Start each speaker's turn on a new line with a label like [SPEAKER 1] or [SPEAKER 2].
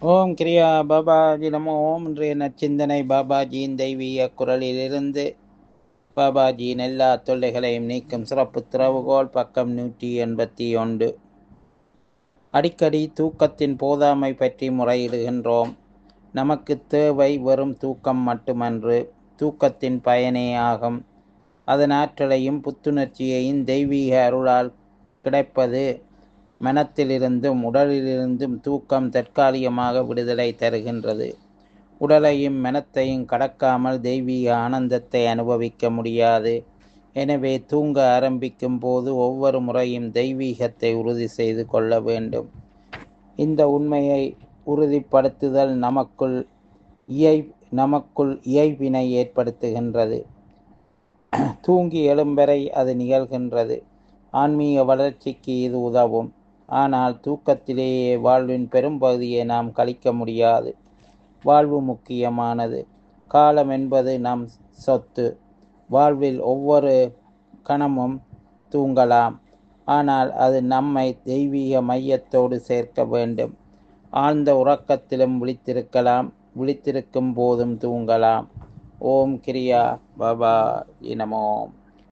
[SPEAKER 1] ஓம் கிரியா பாபாஜி நமோ ஓம் இன்றைய நச்சிந்தனை பாபாஜியின் தெய்வீக குரலிலிருந்து பாபாஜியின் எல்லா தொல்லைகளையும் நீக்கும் சிறப்பு திறவுகோல் பக்கம் நூற்றி எண்பத்தி ஒன்று அடிக்கடி தூக்கத்தின் போதாமை பற்றி முறையிடுகின்றோம் நமக்கு தேவை வெறும் தூக்கம் மட்டுமன்று தூக்கத்தின் பயனே ஆகும் அதன் ஆற்றலையும் புத்துணர்ச்சியையும் தெய்வீக அருளால் கிடைப்பது மனத்திலிருந்தும் உடலிலிருந்தும் தூக்கம் தற்காலிகமாக விடுதலை தருகின்றது உடலையும் மனத்தையும் கடக்காமல் தெய்வீக ஆனந்தத்தை அனுபவிக்க முடியாது எனவே தூங்க ஆரம்பிக்கும் போது ஒவ்வொரு முறையும் தெய்வீகத்தை உறுதி செய்து கொள்ள வேண்டும் இந்த உண்மையை உறுதிப்படுத்துதல் நமக்குள் இயை நமக்குள் இயைவினை ஏற்படுத்துகின்றது தூங்கி எழும் வரை அது நிகழ்கின்றது ஆன்மீக வளர்ச்சிக்கு இது உதவும் ஆனால் தூக்கத்திலேயே வாழ்வின் பெரும்பகுதியை நாம் கழிக்க முடியாது வாழ்வு முக்கியமானது காலம் என்பது நம் சொத்து வாழ்வில் ஒவ்வொரு கணமும் தூங்கலாம் ஆனால் அது நம்மை தெய்வீக மையத்தோடு சேர்க்க வேண்டும் ஆழ்ந்த உறக்கத்திலும் விழித்திருக்கலாம் விழித்திருக்கும் போதும் தூங்கலாம் ஓம் கிரியா பாபா இனமோம்